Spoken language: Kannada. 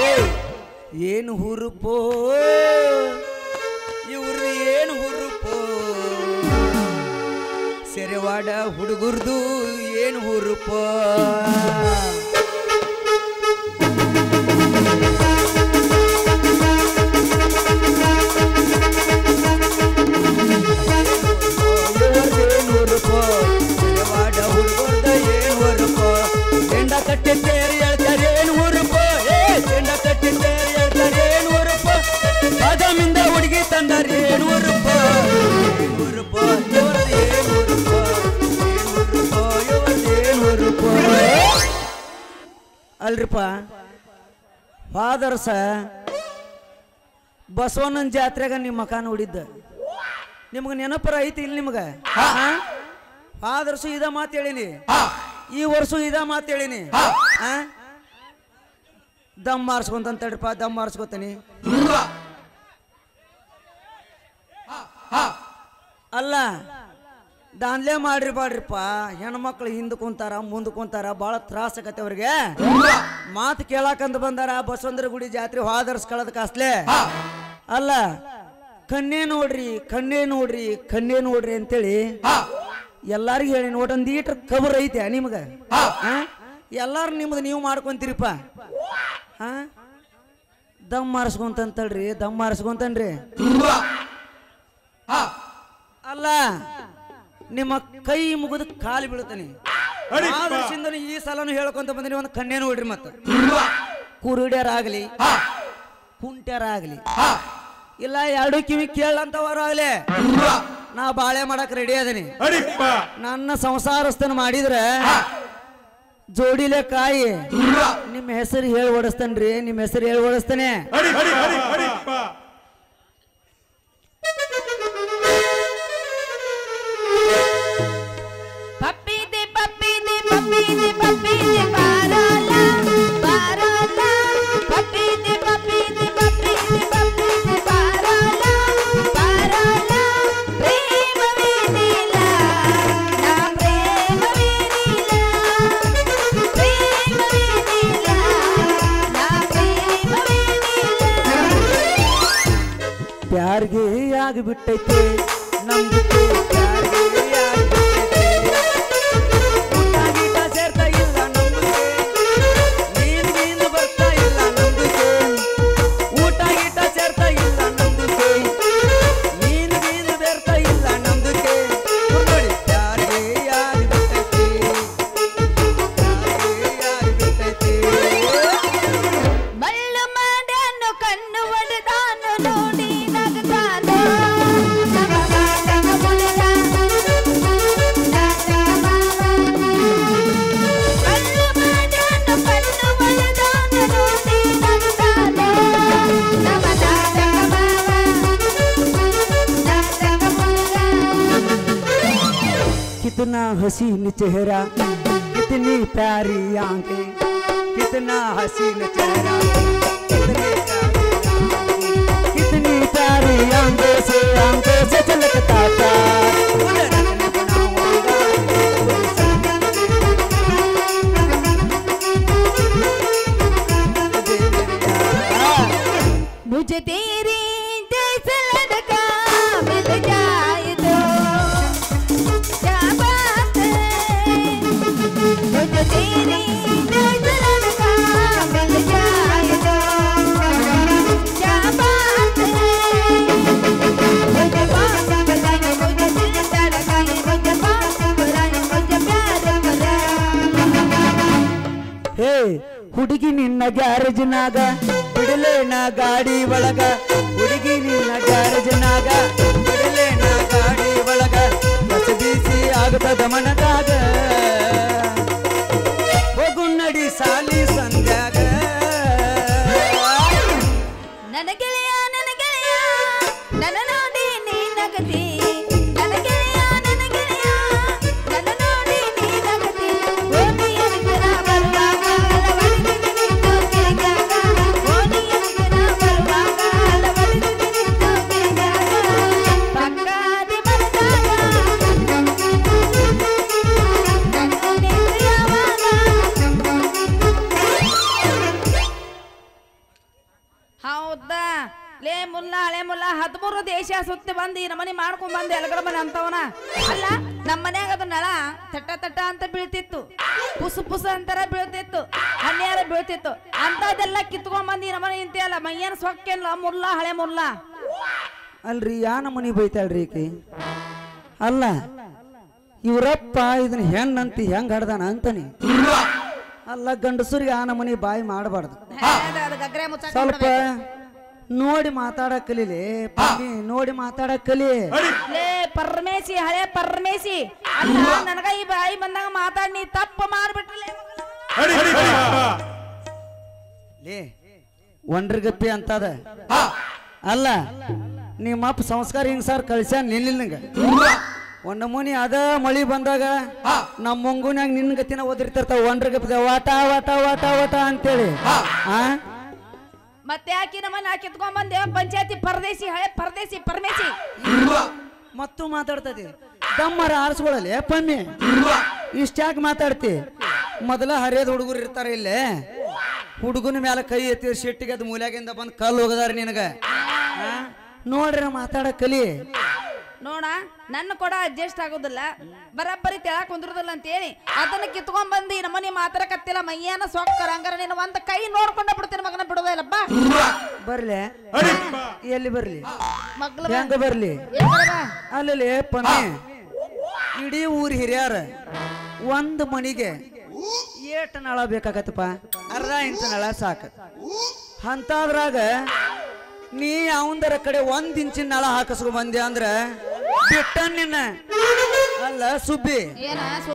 ಏ ಏನು ಹುರುಪೋ ಇವ್ರದ್ದು ಏನು ಹುರುಪೋ ಸೆರೆವಾಡ ಹುಡುಗರ್ದು ಏನು ಹುರುಪೋ ಏನು ಹುರುಪೋ ಸೆರೆವಾಡ ಹುಡುಗರ್ದ ಏನು ಹುರುಪೋ ಚೆಂಡ ಕಟ್ಟಿ ತೇರಿ ಹೇಳ್ತಾರೆ ಏನು ಹುರುಪೋ ಏ ಚೆಂಡ ಕಟ್ಟಿ ತೇರಿ ಹೇಳ್ತಾರೆ ಏನು ಹುರುಪೋ ಬಾದಾಮಿಂದ ಹುಡುಗಿ ತಂದಾರೆ ಏನು ಹುರುಪೋ ಏನು ಹುರುಪೋ ಇವ್ರದ್ದು ಏನು ಹುರುಪೋ ಏನು ಹುರುಪೋ ಇವ್ರದ್ದು ಏನು ಹುರುಪೋ ಅಲ್ರಿಪ್ಪ ಫಾದರ್ಸ ಬಸವಣ್ಣನ ಜಾತ್ರೆಗ ನಿಮ್ಮ ಮಕ ನೋಡಿದ್ದ ನಿಮ್ಗೆ ನೆನಪರ ಐತಿ ಇಲ್ಲಿ ನಿಮ್ಗೆ ಫಾದರ್ಸು ಇದ ಮಾತು ಹೇಳಿನಿ ಈ ವರ್ಷ ಇದ ಮಾತು ಹೇಳಿನಿ ಆ? ದಮ್ ಮಾರ್ಸ್ಕೊಂತ ತಡ್ರಪ್ಪ ದಮ್ ಮಾರ್ಸ್ಕೊತೀನಿ ಅಲ್ಲ ದಾನ್ಲೆ ಮಾಡ್ರಿ ಬಾಡ್ರಿಪ್ಪ ಹೆಣ್ಮಕ್ಳು ಹಿಂದ್ ಕುಂತಾರ ಮುಂದ್ ಕುಂತಾರ ಭಾಳ ತ್ರಾಸ ಆಗತ್ತೆ ಅವ್ರಿಗೆ ಮಾತು ಕೇಳಾಕಂತ ಬಂದಾರ ಬಸವಂದ್ರ ಗುಡಿ ಜಾತ್ರೆ ಹಾದರ್ಸ್ ಕಳೆದ ಕಾಸ್ಲೆ ಅಲ್ಲ ಕಣ್ಣೇ ನೋಡ್ರಿ ಕಣ್ಣೇ ನೋಡ್ರಿ ಕಣ್ಣೇ ನೋಡ್ರಿ ಅಂತೇಳಿ ಎಲ್ಲಾರಿಗೂ ಹೇಳಿ ನೋಟೊಂದು ಈಟ್ರ ಕಬರ್ ಐತೆ ನಿಮ್ಗ ಆ? ಎಲ್ಲಾರು ನಿಮ್ದು ನೀವು ಮಾಡ್ಕೊಂತೀರಿಪ್ಪ ಹಾ ದಮ್ ಮಾರಿಸ್ಕೊಂತಂತಳ್ರಿ ದಮ್ ಮಾರಿಸ್ಕೊಂತನ್ರಿ ಅಲ್ಲ ನಿಮ್ಮ ಕೈ ಮುಗಿದು ಕಾಲು ಬೀಳ್ತಾನೆ ಆದರ್ಶಿಂದ ಈ ಸಲನು ಹೇಳ್ಕೊಂತ ಬಂದಿನಿ ಒಂದು ಕಣ್ಣೇ ನೋಡ್ರಿ ಮತ್ತ ಕುರುಡ್ಯಾರಾಗ್ಲಿ ಕುಂಟ್ಯಾರಾಗ್ಲಿ ಇಲ್ಲ ಎರಡು ಕಿವಿ ಕೇಳಂತವರಾಗ್ಲಿ ನಾ ಬಾಳೆ ಮಾಡಕ್ ರೆಡಿ ಅದೀನಿ ನನ್ನ ಸಂಸಾರಸ್ಥನ ಮಾಡಿದ್ರೆ ಜೋಡಿಲೆ ಕಾಯಿ ನಿಮ್ಮ ಹೆಸರು ಹೇಳಿ ಓಡಿಸ್ತೇನ್ರಿ ನಿಮ್ಮ ಹೆಸರು ಹೇಳಿ ಓಡಿಸ್ತೇನೆ ಪಪ್ಪಿದೆ ಪಪ್ಪಿದೆ ಪಪ್ಪಿದೆ ಪಪ್ಪಿದೆ ಬಾರಲ್ಲ ಬಾರಲ್ಲ ಪಪ್ಪಿದೆ ಪಪ್ಪಿದೆ ಪಪ್ಪಿದೆ ಪಪ್ಪಿದೆ ಬಾರಲ್ಲ ಬಾರಲ್ಲ ಪ್ರೇಮವೇನಿಲ್ಲ ನಾ ಪ್ರೇಮವೇನಿಲ್ಲ ಪ್ರೇಮವೇನಿಲ್ಲ ನಾ ಪ್ರೇಮವೇನಿಲ್ಲ ಪ್ಯಾರ್ಗೆ ಆಗಿಬಿಟ್ಟೈತೆ ನಮ್ದು ಪ್ಯಾರ್ಗೆ ಆಗಿಬಿಟ್ಟೈತೆ ಊಟ ಗೀಟ ಸೇರ್ತಾ ಇಲ್ಲ ನಮ್ಗೆ ನೀನ್ ನೀನು ಬರ್ತಾ ಇಲ್ಲ ನಮ್ಗೆ ಊಟ ಗೀಟ ಸೇರ್ತಾ ಇಲ್ಲ ನಮ್ಗೆ ನೀನ್ ನೀನು ಬೇರ್ತಾ ಇಲ್ಲ ನಮ್ಗೆ ನೋಡಿ ಪ್ಯಾರ್ಗೆ ಆಗಿಬಿಟ್ಟೈತೆ ಪ್ಯಾರ್ಗೆ ಆಗಿಬಿಟ್ಟೈತೆ ಮಳ್ಳು ಮಾಡ್ಯಾನು ಕಣ್ಣು ಒಡೆದಾನು ನೋಡಿ ನಗದಾನು ಮಳ್ಳು ಮಾಡ್ಯಾನು ಕಣ್ಣು ಒಡೆದಾನು ನೋಡಿ ನಗದಾನು कितना हसीन चेहरा कितनी प्यारी आंखें कितना हसीन चेहरा कितनी प्यारी आंखें, कितनी प्यारी आंखों से आंखों से झलकता था उन्हें रखने बनाऊंगा, कोई संग तुझे मेरे यार। मुझे तेरी जैसा लड़का मिल जाए तो क्या बात है मुझे तेरी जैसा लड़का मिल जाए तो क्या बात है मुझे बात बताए मुझे दिल धड़काए मुझे बात बुलाए मुझे प्यार करे ಹೇ ಹುಡುಗಿ ನಿನ್ನ ಗ್ಯಾರೇಜ್ನಾಗ ಬಿಡಲೇನ ಗಾಡಿ ಒಳಗ ಹುಡುಗಿ ನಿನ್ನ ಗ್ಯಾರೇಜ್ನಾಗ ಬಿಡಲೇನ ಗಾಡಿ ಒಳಗ ಬಸ ಬೀಸಿ ಆಗ್ತದ ಮನದಾಗ ಹೋಗು ನಡಿ ಸಾಲಿ ಸಂಧ್ಯಾಗ ನನ್ನ ಗೆಳೆಯ ನನ್ನ ಗೆಳೆಯ ನನ್ನ ನೋಡಿ ನೀ ನಗದಿ ನನ್ನ ಗೆಳೆಯ ನನ್ನ ಗೆಳೆಯ ನನ್ನ ನೋಡಿ ನೀ ನಗದಿ ಓದಿಯನಿಗೆ ನಾ ಬರುವಾಗ ಅಲವಡಿದಿದೆ ನಿಂತು ಕಿರಿದಾಗ ಓದಿಯನಿಗೆ ನಾ ಬರುವಾಗ ಅಲವಡಿದಿದೆ ನಿಂತು ಕಿರಿದಾಗ ಪಕ್ಕಾದಿ ಬರದಾಗ ನನ್ನ ನಿಂತು ಯಾವಾಗ ಹೌದಾ ಲೇ ಮುಲ್ಲ ಹಳೆ ಮುಲ್ಲ ಹದಿಮೂರು ದೇಶ ಸುತ್ತಿ ಬಂದು ಈ ನಮನಿ ಮಾಡ್ಕೊಂಡ್ ಬಂದು ಎಲ್ಗಡ ಮನೆ ಅಂತವನ ಅಲ್ಲ ನಮ್ಮ ಮನ್ಯಾಗ ಅದು ನಳ ತಟ್ಟ ತಟ್ಟ ಅಂತ ಬೀಳ್ತಿತ್ತು ಪುಸು ಪುಸು ಅಂತಾರ ಬೀಳ್ತಿತ್ತು ಹಣ್ಣ್ಯಾರ ಬೀಳ್ತಿತ್ತು ಅಂತದೆಲ್ಲ ಕಿತ್ಕೊಂಡ್ ಬಂದು ಈ ನಮನಿ ಇಂತಿಯಲ್ಲ ಮೈಯನ್ ಸೊಕ್ಕೇನ್ಲ ಮುಲ್ಲ ಹಳೆ ಮುಲ್ಲ ಅಲ್ರಿ ಯಾ ನಮನಿ ಬೈತಾಳ್ರಿ ಈಕಿ ಅಲ್ಲ ಇವರಪ್ಪ ಇದನ್ನ ಹೆಣ್ಣಂತ ಹೆಂಗ್ ಹಡ್ದಾನ ಅಂತಾನೆ ಅಲ್ಲ ಗಂಡಸರಿಗೆ ಆ ನಮನಿ ಬಾಯಿ ಮಾಡಬಾರ್ದು ಅದು ಗಗ್ರೆ ಮುಚ್ಚಾಕ ಸ್ವಲ್ಪ ನೋಡಿ ಮಾತಾಡಕ್ ಕಲೀಲಿ ಪಮ್ಮಿ, ನೋಡಿ ಮಾತಾಡಕ್ ಕಲಿ ಲೇ ಪರಮೇಶಿ ಹಳೆ ಪರಮೇಶಿ ಅಲ್ಲ ನನಗ ಈ ಬಾಯಿ ಬಂದಾಗ ಮಾತಾಡ್ ನೀ ತಪ್ಪು ಮಾಡ್ಬಿಟ್ರಲೇ ಲೇ ಒಂಡ್ರಗಪ್ಪಿ ಅಂತದ ಅಲ್ಲ ನಿಮ್ಮಪ್ಪ ಸಂಸ್ಕಾರ ಹಿಂಗ್ ಸರ್ ಕಳ್ಸ್ಯಾನ ನಿಲ್ಲಿಲ್ಲ ನಂಗ ಒಂದ್ ನಮೂನಿ ಅದ ಮಳಿ ಬಂದಾಗ ನಮ್ಮ ಮುಂಗುನ್ಯಾಗ ನಿನ್ನ ಗತಿನ ಓದಿರ್ತಿರ್ತಾವ ಒಂಡ್ರಗಪ್ಪದ ವಾಟ ವಾಟ ವಾಟ ವಾಟ ಅಂತೇಳಿ ಆ ಮತ್ತೆ ಯಾಕೆ ನಮ್ಮ ನಾ ಕಿತ್ಕೊಂಡ್ ಬಂದೆ ಪಂಚಾಯತಿ ಪರದೇಶಿ ಹಳೆ ಪರದೇಶಿ ಪರಮೇಶಿ ಮತ್ತು ಮಾತಾಡ್ತದೆ ದಮ್ಮರ ಆರಿಸ್ಕೊಳ್ಳಲಿ ಪಮ್ಮಿ ಇಷ್ಟ್ಯಾಕೆ ಮಾತಾಡ್ತಿ ಮೊದಲ ಹರಿಯದ ಹುಡುಗರು ಇರ್ತಾರೆ ಇಲ್ಲೇ ಹುಡುಗನ ಮೇಲೆ ಕೈ ಎತ್ತಿ ಸಿಟ್ಟಿಗೆ ಅದು ಮೂಲ್ಯಾಗಿಂದ ಬಂದು ಕಲ್ಲು ಹೋಗದಾರ ನಿನಗ ಆ? ನೋಡ್ರಿ ಮಾತಾಡಕ್ ಕಲಿ ನೋಡ ನನ್ನ ಕೂಡ ಅಡ್ಜಸ್ಟ್ ಆಗೋದಿಲ್ಲ ಬರಬ್ಬರಿ ತೆಳಕ್ ಕುಂದ್ರದಿಲ್ಲ ಅಂತ ಹೇಳಿ ಅದನ್ನ ಕಿತ್ಕೊಂಡ್ ಬಂದು ಈ ನಮ್ಮನಿ ಮಾತಾಡಕತ್ತಿಲ್ಲ ಮೈಯಾನ ಸೊಕ್ಕರ ಹಂಗಾರ ನೀನು ಒಂದ್ ಕೈ ನೋಡ್ಕೊಂಡ ಬಿಡ್ತೀನಿ ಮಗನ ಬಿಡೋದೇ ಇಲ್ಲಪ್ಪ ಬರ್ಲಿ ಎಲ್ಲಿ ಬರ್ಲಿ ಮಗ್ಲ ಹೆಂಗ ಬರ್ಲಿ ಅಲ್ಲಿ ಪಮ್ಮಿ ಇಡೀ ಊರ್ ಹಿರಿಯಾರ ಒಂದ್ ಮನಿಗೆ ಏಟ್ ನಳ ಬೇಕಾಗತ್ತಪ್ಪ ಅರ್ಧ ಇಂಚ್ ನಳ ಸಾಕ ಅಂತಾದ್ರಾಗ ನೀ ಅವಂದರ ಕಡೆ ಒಂದ್ ಇಂಚಿನ ನಳ ಹಾಕಿಸ್ಕೊಂಡ್ ಬಂದೆ ಅಂದ್ರ ಬಿಟ್ಟ ನಿನ್ನ ಅಲ್ಲ ಸುಬ್ಬಿ ಏನ